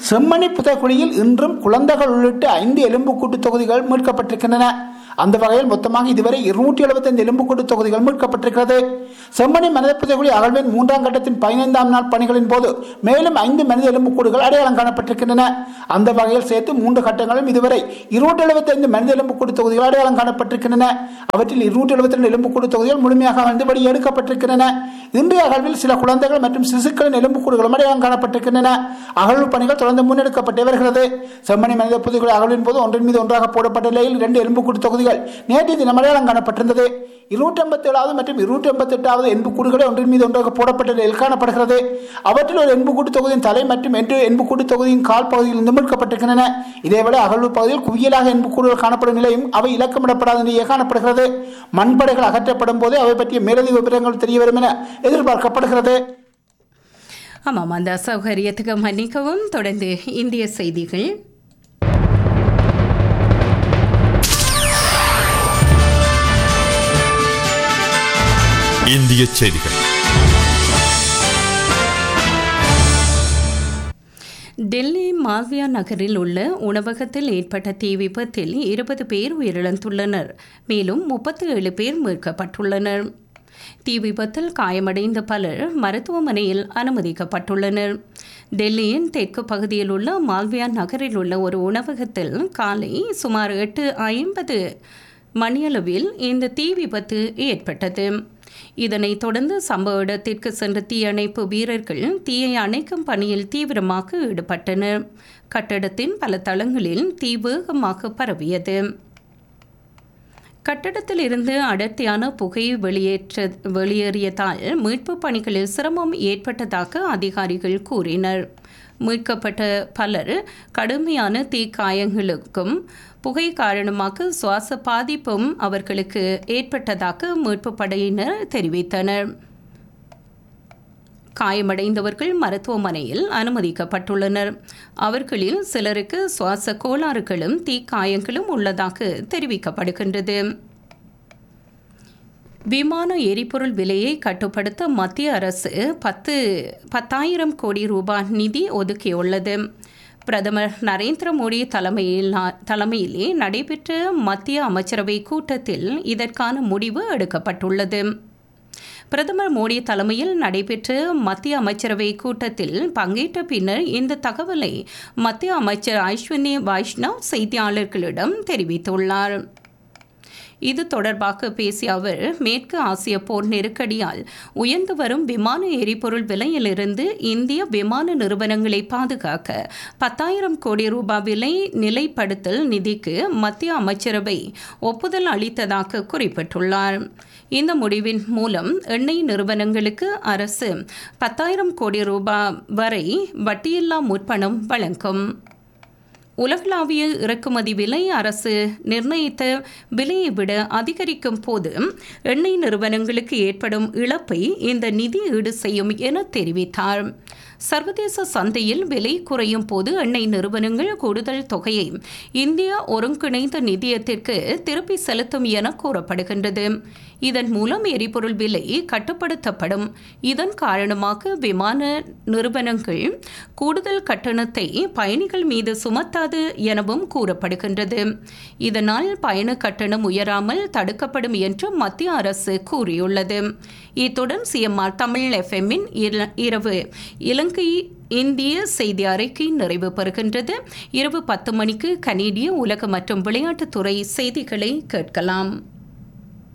செம்மணி புதைக்குழியில் இன்றும் குழந்தைகள் உள்ளிட்ட ஐந்து எலும்புக்கூட்டு தொகுதிகள் மீட்கப்பட்டிருக்கின்றன அந்த வகையில் மொத்தமாக இதுவரை இருநூற்றி எழுபத்தைந்து எலும்புக்கூட்டு தொகுதிகள் மீட்கப்பட்டிருக்கிறது செம்மணி மனித புதைக்குழி அகழ்வின் மூன்றாம் கட்டத்தின் பதினைந்தாம் நாள் பணிகளின் போது மேலும் ஐந்து மனித எலும்புக்கூடுகள் அடையாளம் காணப்பட்டிருக்கின்றன அந்த வகையில் சேர்த்து மூன்று கட்டங்களும் இதுவரை இருநூற்றி எழுபத்தைந்து மனித எலும்புக்கூடு தொகுதிகள் அடையாளம் காணப்பட்டிருக்கின்றன அவற்றில் இருநூற்றி எழுபத்தி ரெண்டு எலும்புக்கூடு தொகுதிகள் முழுமையாக வந்தபடி எடுக்கப்பட்டிருக்கின்றன இன்றைய அகழ்வில் சில குழந்தைகள் மற்றும் சிசுக்களின் எலும்புக்கூடுகளும் அடையாளம் காணப்பட்டிருக்கின்றன அகழ்வு பணிகள் தொடர்ந்து முன்னெடுக்கப்பட்டு வருகிறது செம்மணி மனித புதைக்குழி அகழ்வின் போது ஒன்றின் மீது ஒன்றாக போடப்பட்ட நிலையில் இரண்டு எலும்புக்கூடு தொகுதிகள் நேற்று தினம் அடையாளம் காணப்பட்டிருந்தது இருநூற்றி ஐம்பத்தி ஏழாவது மற்றும் இருநூற்றி ஐம்பத்தி எட்டாவது எண்புக்கூடுகளை ஒன்றின் மீது ஒன்றாக போடப்பட்ட நிலையில் காணப்படுகிறது அவற்றில் ஒரு எண்புக்கூட்டு தொகுதியின் தலை மற்றும் எட்டு எண்புக்கூட்டு தொகுதியின் கால் பகுதியில் இருந்து மீட்கப்பட்டிருக்கின்றன இதேவேளை அகழ்வு பகுதியில் குவியலாக எண்புக்கூடுகள் காணப்படும் நிலையும் அவை இலக்கமிடப்படாத நிலையே காணப்படுகிறது மண்படைகள் அகற்றப்படும் போது அவை பற்றிய மேலதிக விவரங்கள் தெரிய வரும் என எதிர்பார்க்கப்படுகிறது ஆமாம் அந்த அசௌகரியத்துக்கு மன்னிக்கவும் தொடர்ந்து இந்திய செய்திகள் இந்திய செய்திகள் டெல்லி மால்வியா நகரில் உள்ள உணவகத்தில் ஏற்பட்ட தீ விபத்தில் இருபது பேர் உயிரிழந்துள்ளனர் மேலும் முப்பத்தி ஏழு பேர் மீட்கப்பட்டுள்ளனர் தீ விபத்தில் காயமடைந்த பலர் மருத்துவமனையில் அனுமதிக்கப்பட்டுள்ளனர் டெல்லியின் தெற்கு பகுதியில் உள்ள மால்வியா நகரில் உள்ள ஒரு உணவகத்தில் காலை சுமார் எட்டு ஐம்பது மணியளவில் இந்த தீ விபத்து ஏற்பட்டது இதனைத் தொடர்ந்து சம்பவ இடத்திற்கு சென்ற தீயணைப்பு வீரர்கள் தீயை அணைக்கும் பணியில் தீவிரமாக ஈடுபட்டனர் கட்டடத்தின் பல தளங்களில் தீ வேகமாக பரவியது கட்டடத்தில் இருந்து அடர்த்தியான புகை வெளியேற்ற வெளியேறியதால் மீட்பு பணிகளில் சிரமம் ஏற்பட்டதாக அதிகாரிகள் கூறினர் மீட்கப்பட்ட பலர் கடுமையான தீக்காயங்களுக்கும் புகை காரணமாக சுவாச பாதிப்பும் அவர்களுக்கு ஏற்பட்டதாக மீட்பு படையினர் தெரிவித்தனர் காயமடைந்தவர்கள் மருத்துவமனையில் அனுமதிக்கப்பட்டுள்ளனர் அவர்களில் சிலருக்கு சுவாச கோளாறுகளும் தீக்காயங்களும் உள்ளதாக தெரிவிக்கப்படுகின்றது விமான எரிபொருள் விலையை கட்டுப்படுத்த மத்திய அரசு பத்து பத்தாயிரம் கோடி ரூபாய் நிதி ஒதுக்கியுள்ளது பிரதமர் நரேந்திர மோடி தலைமையில் தலைமையிலே நடைபெற்ற மத்திய அமைச்சரவை கூட்டத்தில் இதற்கான முடிவு எடுக்கப்பட்டுள்ளது பிரதமர் மோடி தலைமையில் நடைபெற்ற மத்திய அமைச்சரவை கூட்டத்தில் பங்கேற்ற பின்னர் இந்த தகவலை மத்திய அமைச்சர் ஐஸ்வர்யா வைஷ்ணவ் செய்தியாளர்களிடம் தெரிவித்துள்ளார் இது தொடர்பாக பேசிய அவர் மேற்கு ஆசிய போர் நெருக்கடியால் உயர்ந்து வரும் விமான எரிபொருள் விலையிலிருந்து இந்திய விமான நிறுவனங்களை பாதுகாக்க பத்தாயிரம் கோடி ரூபாய் விலை நிலைப்படுத்தல் நிதிக்கு மத்திய அமைச்சரவை ஒப்புதல் அளித்ததாக குறிப்பிட்டுள்ளார் இந்த முடிவின் மூலம் எண்ணெய் நிறுவனங்களுக்கு அரசு பத்தாயிரம் கோடி ரூபாய் வரை வட்டியில்லா முற்பணம் வழங்கும் உலகளாவிய இறக்குமதி விலை அரசு நிர்ணயித்த விலையை விட அதிகரிக்கும் போது எண்ணெய் நிறுவனங்களுக்கு ஏற்படும் இழப்பை இந்த நிதி ஈடு செய்யும் என தெரிவித்தார் சர்வதேச சந்தையில் விலை குறையும் போது எண்ணெய் நிறுவனங்கள் கூடுதல் தொகையை இந்திய ஒருங்கிணைந்த நிதியத்திற்கு திருப்பி செலுத்தும் என கூறப்படுகின்றது இதன் மூலம் எரிபொருள் விலை கட்டுப்படுத்தப்படும் இதன் காரணமாக விமான நிறுவனங்கள் கூடுதல் கட்டணத்தை பயணிகள் மீது சுமத்தாது எனவும் கூறப்படுகின்றது இதனால் பயண கட்டணம் உயராமல் தடுக்கப்படும் என்று மத்திய அரசு கூறியுள்ளது இத்துடன் சிஎம்ஆர் தமிழ் எஃப்எம்மின் இரவு இலங்கை இந்திய செய்தி அறிக்கை நிறைவு பெறுகின்றது இரவு பத்து மணிக்கு கனேடிய உலக மற்றும் விளையாட்டுத்துறை செய்திகளை கேட்கலாம்